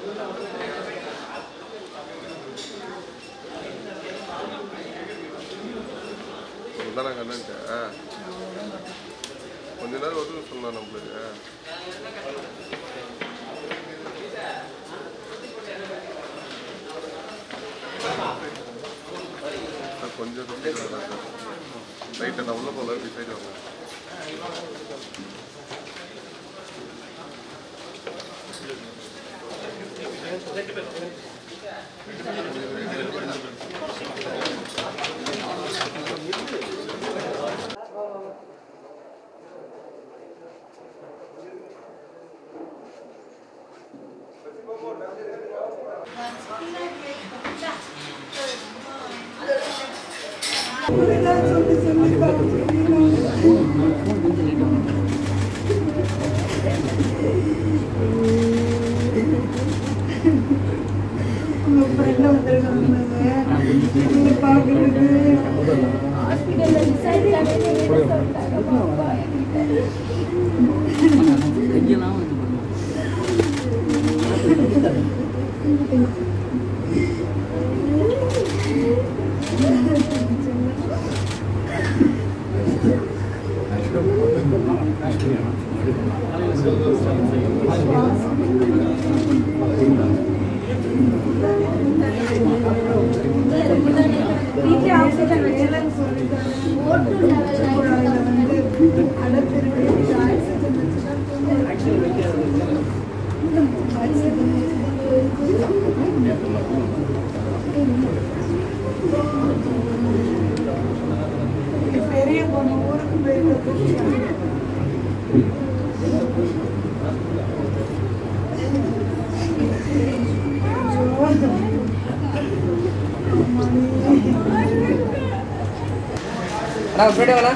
தானே கண்ணன்ட்ட கொஞ்ச நேரம் வருது சொன்னான் நம்மளுக்கு சார், கொஞ்சம் சைடு வரேன் சார் ரைட்டை நான் உள்ள போகல இப்படி சைடு வாங்க வீட்டுல ஆக்சிஜன் வேலைன்னு சொல்லிட்டாங்க ஓட்டு லெவல்ல வந்து அடப்பிரிவு ஆக்சிஜன் வச்சுதான் பெரிய பொண்ணு ஊருக்கு போயிட்டு அண்ணா பின்னாடி வாண்ணா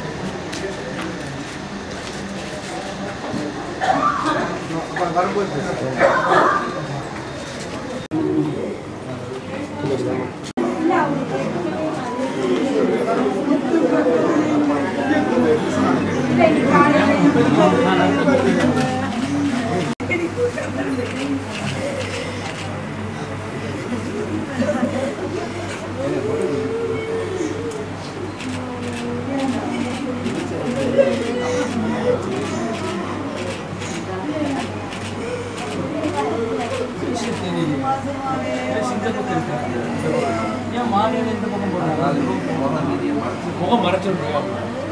ஏன் மாலையில இந்த பக்கம் போடுறாங்க முகம் மறைச்சிருக்கோம்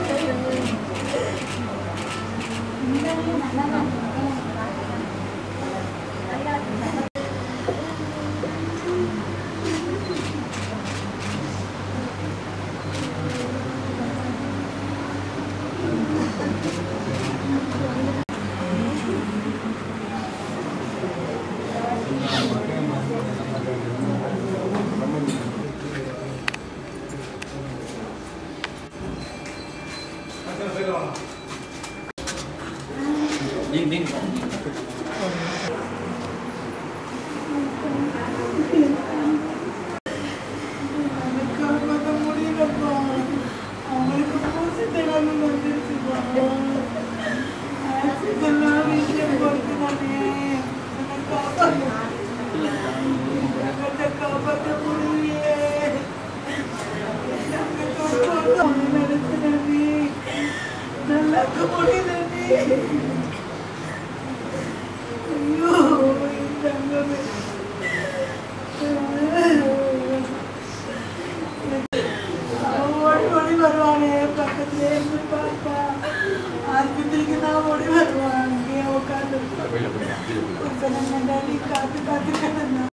நீங்க நீங்க காப்பாற்ற முடியலப்பா அவங்களுக்கு பூசி தராமல் வந்துருச்சுப்பா ஆக்சிஜன்லாம் வீட்டில் பொறுத்துதானே என்னை காப்பாற்ற தங்கத்தை காப்பாற்ற முடியலையே தங்கத்தை காப்பாற்ற நினைச்சுனே நல்லாக்க முடியலனே ஐயோ என் தங்கமே ஓடி ஓடி வருவானே பக்கத்துல இருந்து பாப்பா ஆஸ்பத்திரிக்கு தான் ஓடி வருவான் அங்கேயே உட்காந்து கொஞ்ச நேரம் டாடி காத்து காத்து கிடந்தான்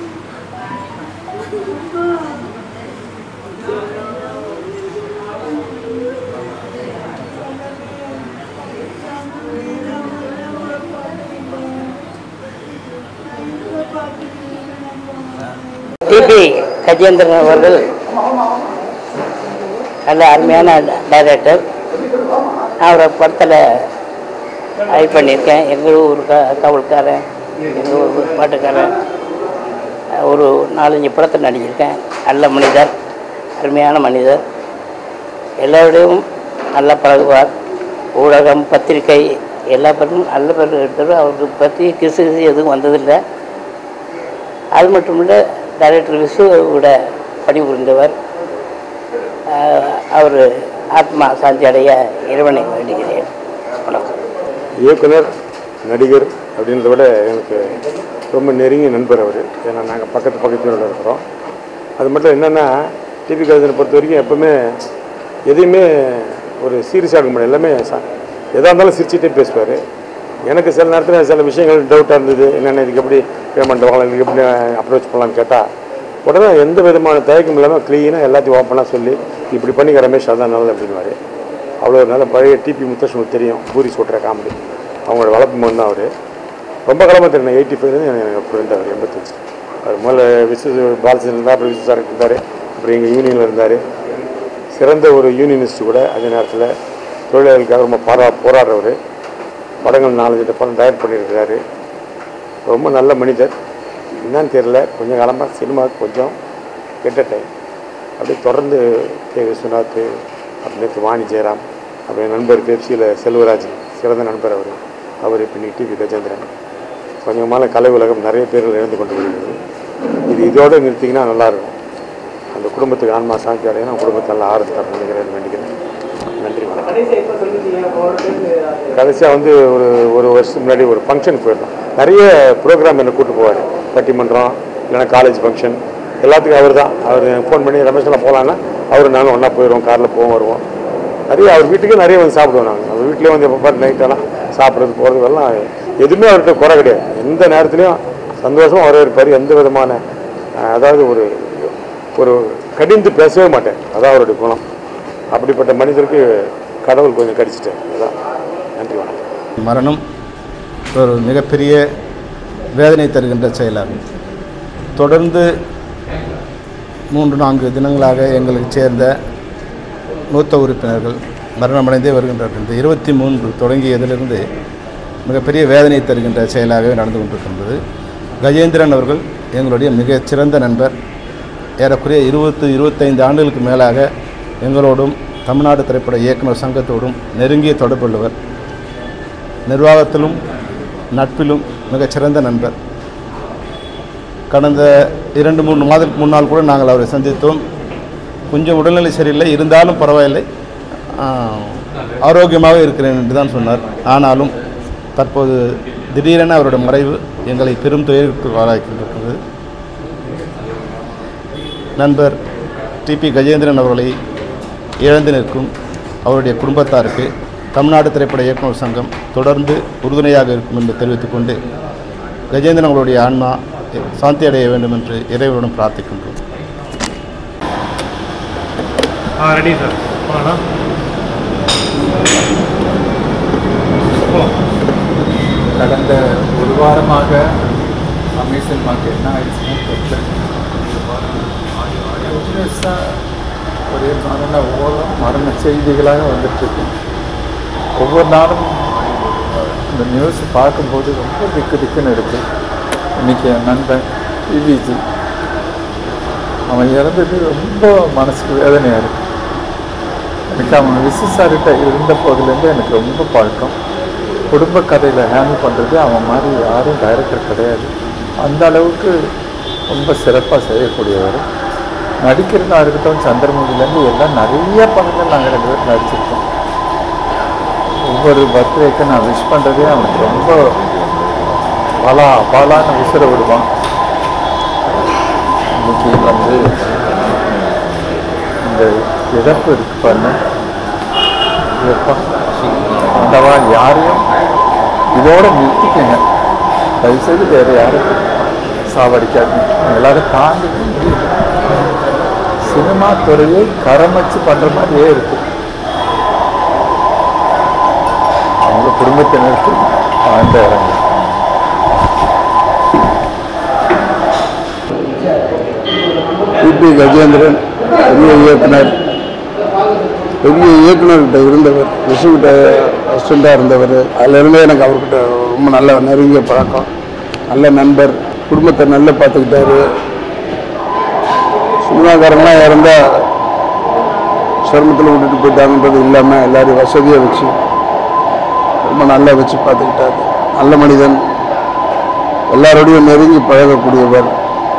டிபி கஜேந்திரன் அவர்கள் நல்ல அருமையான டைரக்டர் நான் அவரை படத்தில் ஆய்வு பண்ணியிருக்கேன் எங்கள் ஊர் க காவல்காரன் எங்கள் ஊர் பாட்டுக்காரன் ஒரு நாலஞ்சு படத்தில் நடிச்சிருக்கேன் நல்ல மனிதர் அருமையான மனிதர் எல்லாரோடையும் நல்லா பழகுவார் ஊடகம் பத்திரிகை எல்லா பேரும் நல்ல பேர் எடுத்தார் அவருக்கு பற்றி கிசு கிசு எதுவும் வந்ததில்லை அது மட்டுமில்ல டைரக்டர் விசு கூட பணிபுரிந்தவர் அவர் ஆத்மா சாந்தி அடைய இறைவனை வேண்டுகிறேன் வணக்கம் இயக்குனர் நடிகர் அப்படின்றத விட எனக்கு ரொம்ப நெருங்கிய நண்பர் அவர் ஏன்னா நாங்கள் பக்கத்து பக்கத்து ஊரில் இருக்கிறோம் அது மட்டும் என்னென்னா டிவி கதினை பொறுத்த வரைக்கும் எப்பவுமே எதையுமே ஒரு சீரியஸாக எடுக்க முடியாது எல்லாமே ச- எதாக இருந்தாலும் சிரிச்சிட்டே பேசுவார் எனக்கு சில நேரத்தில் சில விஷயங்கள் டவுட்டாக இருந்தது என்னென்ன இதுக்கு எப்படி பேமெண்ட் வாங்கலாம் இதுக்கு எப்படி அப்ரோச் பண்ணலாம்னு கேட்டால் உடனே எந்த விதமான தயக்கம் இல்லாமல் க்ளீனாக எல்லாத்தையும் ஓப்பனாக சொல்லி இப்படி பண்ணிக்க ரமேஷ் அதான் நல்லது அப்படின்னுவாரு அவ்வளோ நல்ல பழைய டிபி முத்தஷ்ணுக்கு தெரியும் பூரி சுட்டுற காமெடி அவங்களோட வளர்ப்பு மகன் தான் அவர் ரொம்ப காலமாக தெரியும் எயிட்டி ஃபைவ்லேருந்து எனக்கு ஃப்ரெண்ட் அவர் எண்பத்தஞ்சு அவர் முதல்ல விசு பாலச்சந்திரன் இருந்தார் அப்புறம் விசு சார் இருந்தார் அப்புறம் எங்கள் யூனியனில் இருந்தார் சிறந்த ஒரு யூனியனிஸ்ட் கூட அதே நேரத்தில் தொழிலாளர்களுக்காக ரொம்ப பாரா போராடுறவர் படங்கள் நாலஞ்சு படம் தயார் பண்ணியிருக்கிறாரு ரொம்ப நல்ல மனிதர் என்னன்னு தெரியல கொஞ்சம் காலமாக சினிமாவுக்கு கொஞ்சம் கெட்ட டைம் அப்படியே தொடர்ந்து கே விஸ்வநாத் அப்புறம் நேற்று வாணி ஜெயராம் அப்புறம் என் நண்பர் பெப்சியில் செல்வராஜ் சிறந்த நண்பர் அவர் அவர் இப்போ இன்னைக்கு டிவி கஜேந்திரன் கொஞ்சமான கலை உலகம் நிறைய பேர்கள் இழந்து கொண்டு வருகிறது இது இதோடு நிறுத்திங்கன்னா நல்லாயிருக்கும் அந்த குடும்பத்துக்கு ஆன்மா சாந்தி அடையணும் குடும்பத்தை நல்லா ஆறுதல் தரணும் நினைக்கிறேன் வேண்டிக்கிறேன் நன்றி வணக்கம் கடைசியாக வந்து ஒரு ஒரு வருஷத்துக்கு முன்னாடி ஒரு ஃபங்க்ஷனுக்கு போயிருந்தோம் நிறைய ப்ரோக்ராம் என்னை கூட்டு போவார் பட்டிமன்றம் இல்லைன்னா காலேஜ் ஃபங்க்ஷன் எல்லாத்துக்கும் அவர் தான் அவர் ஃபோன் பண்ணி ரமேஷ்லாம் போகலான்னா அவர் நானும் ஒன்றா போயிடுவோம் காரில் போவோம் வருவோம் நிறைய அவர் வீட்டுக்கே நிறைய வந்து சாப்பிடுவோம் நாங்கள் அவர் வீட்டிலே வந்து எப்போ பார்த்து நைட்டெல்லாம் சாப்பிட்றது போகிறது எல்லாம் எதுவுமே அவர்கிட்ட குறை கிடையாது எந்த நேரத்துலையும் சந்தோஷமாக வரவேற்பார் எந்த விதமான அஹ், அதாவது ஒரு ஒரு கடிந்து பேசவே மாட்டேன் அதான் அவருடைய குணம் அப்படிப்பட்ட மனிதருக்கு கடவுள் கொஞ்சம் கடிச்சிட்டேன் அதான் நன்றி வணக்கம் மரணம் ஒரு மிகப்பெரிய வேதனை தருகின்ற செயலாகும் தொடர்ந்து மூன்று நான்கு தினங்களாக எங்களுக்கு சேர்ந்த மூத்த உறுப்பினர்கள் மரணமடைந்தே வருகின்றார்கள் இந்த இருபத்தி மூன்று தொடங்கியதிலிருந்து மிகப்பெரிய வேதனை தருகின்ற செயலாகவே நடந்து கொண்டிருக்கின்றது கஜேந்திரன் அவர்கள் எங்களுடைய மிகச்சிறந்த நண்பர் ஏறக்குறைய இருபத்து இருபத்தைந்து ஆண்டுகளுக்கு மேலாக எங்களோடும் தமிழ்நாடு திரைப்பட இயக்குனர் சங்கத்தோடும் நெருங்கிய தொடர்புள்ளவர் நிர்வாகத்திலும் நட்பிலும் மிகச்சிறந்த நண்பர் கடந்த இரண்டு மூணு மாதத்துக்கு முன்னால் கூட நாங்கள் அவரை சந்தித்தோம் கொஞ்சம் உடல்நிலை சரியில்லை இருந்தாலும் பரவாயில்லை ஆஹ், ஆரோக்கியமாக இருக்கிறேன் என்று தான் சொன்னார் ஆனாலும் தற்போது திடீரென அவருடைய மறைவு எங்களை பெரும் துயருக்கு ஆளாக்கியிருக்கிறது நண்பர் டிபி கஜேந்திரன் அவர்களை இழந்து நிற்கும் அவருடைய குடும்பத்தாருக்கு தமிழ்நாடு திரைப்பட இயக்குனர் சங்கம் தொடர்ந்து உறுதுணையாக இருக்கும் என்று தெரிவித்துக் கொண்டு கஜேந்திரன் அவர்களுடைய ஆன்மா சாந்தி அடைய வேண்டும் என்று இறைவனுடன் பிரார்த்திக்கின்றோம் ஆ ரெடி சார் போகலாம் கடந்த ஒரு வாரமாக அமேசான் மார்க்கெட் என்ன ஆயிடுச்சுன்னு தெரியல கண்டினியூஸாக ஒரே மரண ஓலம் மரண செய்திகளாக வந்துட்டுருக்கு ஒவ்வொரு நாளும் இந்த நியூஸ் பார்க்கும்போது ரொம்ப திக்கு திக்குன்னு இருக்குது இன்னைக்கு என் நண்பன் பிவிஜி அவன் இறந்தது ரொம்ப மனசுக்கு வேதனையாக இருக்குது எனக்கு அவன் விசிசார்கிட்ட இருந்த போதுலேருந்து எனக்கு ரொம்ப பழக்கம் குடும்ப கதையில் ஹேண்டில் பண்ணுறது அவன் மாதிரி யாரும் டைரக்டர் கிடையாது அந்த அளவுக்கு ரொம்ப சிறப்பாக செய்யக்கூடியவர் நடிக்கிறதா இருக்கட்டும் சந்திரமுகிலேருந்து எல்லாம் நிறைய படங்கள் நாங்கள் ரெண்டு பேரும் நடிச்சிருக்கோம் ஒவ்வொரு பர்த்டேக்கு நான் விஷ் பண்ணுறதே அவனுக்கு ரொம்ப பலா பாலான்னு விசிற விடுவான் இன்னைக்கு வந்து இந்த இழப்பு இருக்கு பாருங்க எப்பா அந்தவா யாரையும் இதோட நிறுத்திக்கங்க தயவுசெய்து வேறு யாரும் சாவடிக்காதீங்க எல்லாரும் தாண்டி முடியும் சினிமா துறையை கரம் வச்சு பண்ணுற மாதிரியே இருக்கு அவங்க குடும்பத்தினருக்கு ஆழ்ந்த இறங்கு டிபி கஜேந்திரன் பெரிய இயக்குனர் பெரிய இயக்குனர்கிட்ட இருந்தவர் விசுகிட்ட அசிஸ்டண்ட்டாக இருந்தவர் அதிலிருந்தே எனக்கு அவர்கிட்ட ரொம்ப நல்ல நெருங்கிய பழக்கம் நல்ல நண்பர் குடும்பத்தை நல்லா பார்த்துக்கிட்டாரு சினிமாக்காரங்களாம் இறந்தால் சிரமத்தில் விட்டுட்டு போயிட்டாங்கன்றது இல்லாமல் எல்லாரையும் வசதியாக வச்சு ரொம்ப நல்லா வச்சு பார்த்துக்கிட்டாரு நல்ல மனிதன் எல்லாரோடையும் நெருங்கி பழகக்கூடியவர்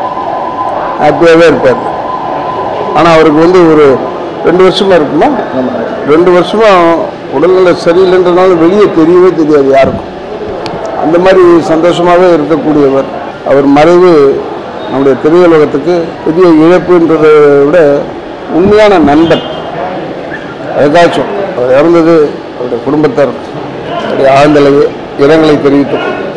ஹாப்பியாகவே இருப்பார் ஆனால் அவருக்கு வந்து ஒரு ரெண்டு வருஷமா இருக்குமா ரெண்டு வருஷமா உடல்நிலை சரியில்லைன்றனால வெளியே தெரியவே தெரியாது யாருக்கும் அந்த மாதிரி சந்தோஷமாகவே இருக்கக்கூடியவர் அவர் மறைவு நம்முடைய திரையுலகத்துக்கு பெரிய இழப்புன்றதை விட உண்மையான நண்பன் அதுக்காச்சும் அவர் இறந்தது அவருடைய குடும்பத்தார் அவருடைய ஆழ்ந்த இரங்கலை தெரிவித்துக் கொள்கிறேன்.